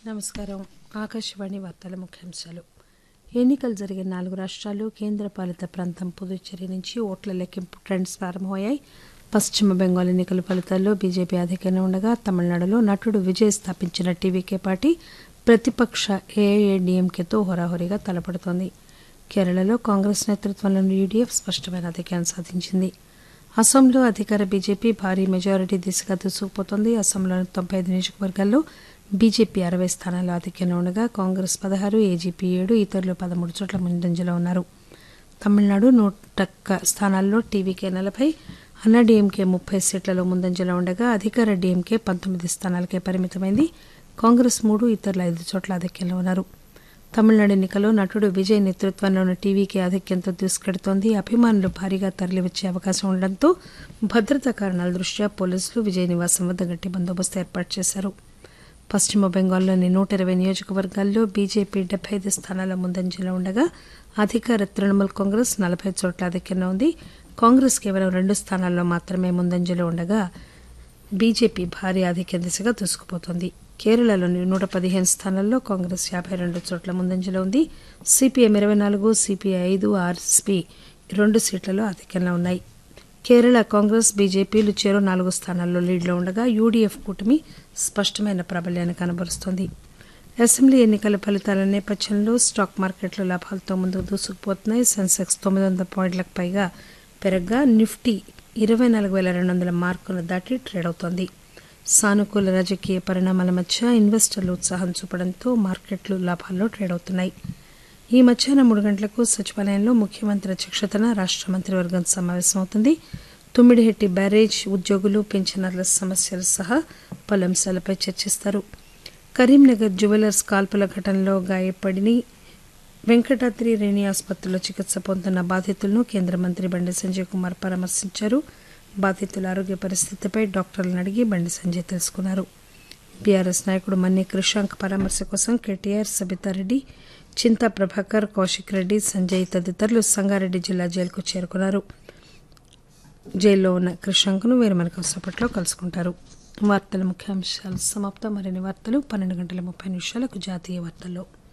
నమస్కారం ఆకాశవాణి వార్తల ముఖ్యాంశాలు ఎన్నికలు జరిగే నాలుగు రాష్ట్రాలు కేంద్రపాలిత ప్రాంతం పుదుచ్చేరి నుంచి ఓట్ల లెక్కింపు ట్రెండ్స్ ప్రారంభమయ్యాయి పశ్చిమ బెంగాల్ ఎన్నికల ఫలితాల్లో బీజేపీ అధికంగా ఉండగా తమిళనాడులో నటుడు విజయ్ స్థాపించిన టీవీకే పార్టీ ప్రతిపక్ష ఏఐఏడీఎంకేతో హోరాహోరీగా తలపడుతోంది కేరళలో కాంగ్రెస్ నేతృత్వంలోని యూడీఎఫ్ స్పష్టమైన అధికారం సాధించింది అస్సాంలో అధికార బీజేపీ భారీ మెజారిటీ దిశగా దూసుకుపోతోంది అస్సాంలోని తొంభై ఐదు నియోజకవర్గాల్లో బీజేపీ అరవై స్థానాల్లో ఆధిక్యంలో ఉండగా కాంగ్రెస్ పదహారు ఏజీపీ ఏడు ఇతరులు పదమూడు చోట్ల ముందంజలో ఉన్నారు తమిళనాడు నూట ఒక్క స్థానాల్లో టీవీకే నలభై అన్నాడీఎంకే ముప్పై సీట్లలో ముందంజలో ఉండగా అధికార డీఎంకే పంతొమ్మిది స్థానాలకే పరిమితమైంది కాంగ్రెస్ మూడు ఇతరుల ఐదు చోట్ల ఆధిక్యంలో ఉన్నారు తమిళనాడు ఎన్నికల్లో నటుడు విజయ్ నేతృత్వంలోని టీవీకి ఆధిక్యంతో దూసుకెడుతోంది అభిమానులు భారీగా తరలివచ్చే అవకాశం ఉండడంతో భద్రతా కారణాల దృష్ట్యా పోలీసులు విజయ్ నివాసం వద్ద గట్టి బందోబస్తు ఏర్పాటు చేశారు పశ్చిమ బెంగాల్లోని నూట ఇరవై నియోజకవర్గాల్లో బీజేపీ డెబ్బై ఐదు స్థానాల ముందంజలో ఉండగా అధికార తృణమూల్ కాంగ్రెస్ నలభై చోట్ల ఆధిక్యంలో ఉంది కాంగ్రెస్ కేవలం రెండు స్థానాల్లో మాత్రమే ముందంజలో ఉండగా బీజేపీ భారీ ఆధిక్య దిశగా దూసుకుపోతోంది కేరళలోని నూట పదిహేను స్థానాల్లో కాంగ్రెస్ యాభై రెండు చోట్ల ముందంజలో ఉంది సిపిఎం ఇరవై నాలుగు సిపిఐ ఐదు ఆర్ఎస్పీ రెండు సీట్లలో ఆధిక్యంలో ఉన్నాయి కేరళ కాంగ్రెస్ బీజేపీలు చెరో నాలుగు స్థానాల్లో లీడ్లో ఉండగా యూడీఎఫ్ కూటమి స్పష్టమైన ప్రాబల్యాన్ని కనబరుస్తోంది అసెంబ్లీ ఎన్నికల ఫలితాల నేపథ్యంలో స్టాక్ మార్కెట్లు లాభాలతో ముందుకు దూసుకుపోతున్నాయి సెన్సెక్స్ తొమ్మిది వందల పాయింట్లకు పైగా పెరగ్గా నిఫ్టీ ఇరవై నాలుగు వేల రెండు వందల మార్కులు దాటి ట్రేడ్ అవుతోంది సానుకూల రాజకీయ పరిణామాల మధ్య ఇన్వెస్టర్లు ఉత్సాహం చూపడంతో మార్కెట్లు లాభాల్లో ట్రేడ్ అవుతున్నాయి ఈ మధ్యాహ్నం మూడు గంటలకు సచివాలయంలో ముఖ్యమంత్రి అధ్యక్షతన రాష్ట్ర మంత్రివర్గం సమావేశమవుతుంది తుమ్మిడిహెట్టి బ్యారేజ్ ఉద్యోగులు పెన్షనర్ల సమస్యలు సహా పలు అంశాలపై చర్చిస్తారు కరీంనగర్ జ్యువెలర్స్ కాల్పుల ఘటనలో గాయపడిని వెంకటాద్రి రేణి ఆసుపత్రిలో చికిత్స పొందుతున్న బాధితులను కేంద్ర మంత్రి బండి సంజయ్ కుమార్ పరామర్శించారు బాధితుల ఆరోగ్య పరిస్థితిపై డాక్టర్లను అడిగి బండి సంజయ్ తెలుసుకున్నారు బీఆర్ఎస్ నాయకుడు మన్ని కృషాంక్ పరామర్శ కోసం కేటీఆర్ సబితారెడ్డి చింతా ప్రభాకర్ కౌశిక్ రెడ్డి సంజయ్ తదితరులు సంగారెడ్డి జిల్లా జైలుకు చేరుకున్నారు జైల్లో ఉన్న కృషాంక్ను వీరు మనకు అవసరపట్లో కలుసుకుంటారు వార్తల ముఖ్యాంశాలు సమాప్తం మరిన్ని వార్తలు పన్నెండు గంటల ముప్పై నిమిషాలకు జాతీయ వార్తల్లో